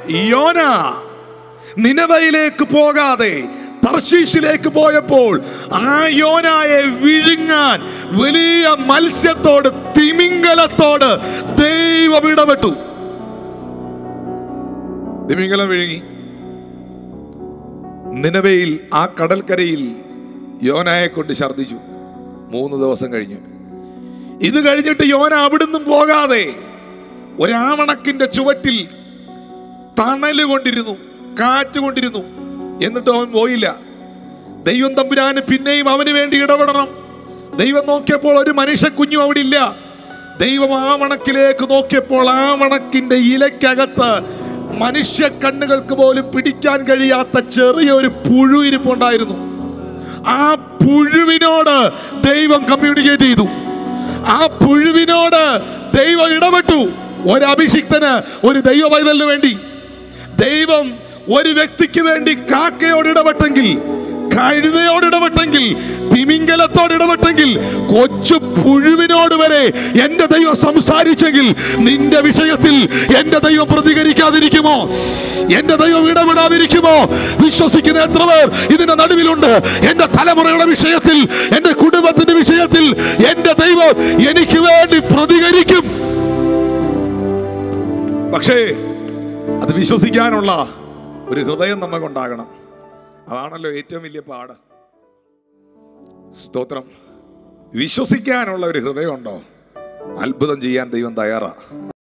യോന നിനവയിലേക്ക് പോകാതെ തർശീഷിലേക്ക് പോയപ്പോൾ ആ യോനായെ വിഴുങ്ങാൻ വലിയ മത്സ്യത്തോട് തിമിംഗലത്തോട് ദൈവം ഇടപെട്ടു തിമിംഗലം വിഴുങ്ങി നിനവയിൽ ആ കടൽക്കരയിൽ യോനായെ കൊണ്ട് ഛർദിച്ചു മൂന്ന് ദിവസം കഴിഞ്ഞു ഇത് കഴിഞ്ഞിട്ട് യോന അവിടുന്ന് പോകാതെ ഒരാവണക്കിന്റെ ചുവട്ടിൽ തണല് കൊണ്ടിരുന്നു കാറ്റ് കൊണ്ടിരുന്നു എന്നിട്ട് അവൻ പോയില്ല ദൈവം തമ്പുരാന് പിന്നെയും അവന് വേണ്ടി ഇടപെടണം ദൈവം നോക്കിയപ്പോൾ ഒരു മനുഷ്യ കുഞ്ഞും അവിടെ ഇല്ല ദൈവം ആവണക്കിലേക്ക് നോക്കിയപ്പോൾ ആവണക്കിന്റെ ഇലക്കകത്ത് മനുഷ്യ കണ്ണുകൾക്ക് പോലും പിടിക്കാൻ കഴിയാത്ത ചെറിയൊരു പുഴു ഇരിപ്പുണ്ടായിരുന്നു ആ പുഴുവിനോട് ദൈവം കമ്മ്യൂണിക്കേറ്റ് ചെയ്തു ആ പുഴുവിനോട് ദൈവം ഇടപെട്ടു ഒരു അഭിഷിക്തന് ഒരു ദൈവ പൈതലിന് വേണ്ടി ദൈവം ഒരു വ്യക്തിക്ക് വേണ്ടി കാക്കയോട് ഇടപെട്ടെങ്കിൽ കഴുതയോട് ഇടപെട്ടെങ്കിൽ തിമിംഗലത്തോട് ഇടപെട്ടെങ്കിൽ കൊച്ചു പുഴുവിനോട് വരെ എന്റെ ദൈവം സംസാരിച്ചെങ്കിൽ നിന്റെ വിഷയത്തിൽ എന്റെ ദൈവം പ്രതികരിക്കാതിരിക്കുമോ എന്റെ ദൈവം ഇടപെടാതിരിക്കുമോ വിശ്വസിക്കുന്ന എത്ര പേർ ഇതിന്റെ നടുവിലുണ്ട് എന്റെ തലമുറയുടെ വിഷയത്തിൽ എന്റെ കുടുംബത്തിന്റെ വിഷയത്തിൽ എന്റെ ദൈവം എനിക്ക് വേണ്ടി പ്രതികരിക്കും പക്ഷേ അത് വിശ്വസിക്കാനുള്ള ഒരു ഹൃദയം നമുക്കുണ്ടാകണം അതാണല്ലോ ഏറ്റവും വലിയ പാട് സ്തോത്രം വിശ്വസിക്കാനുള്ള ഒരു ഹൃദയമുണ്ടോ അത്ഭുതം ചെയ്യാൻ ദൈവം തയ്യാറാ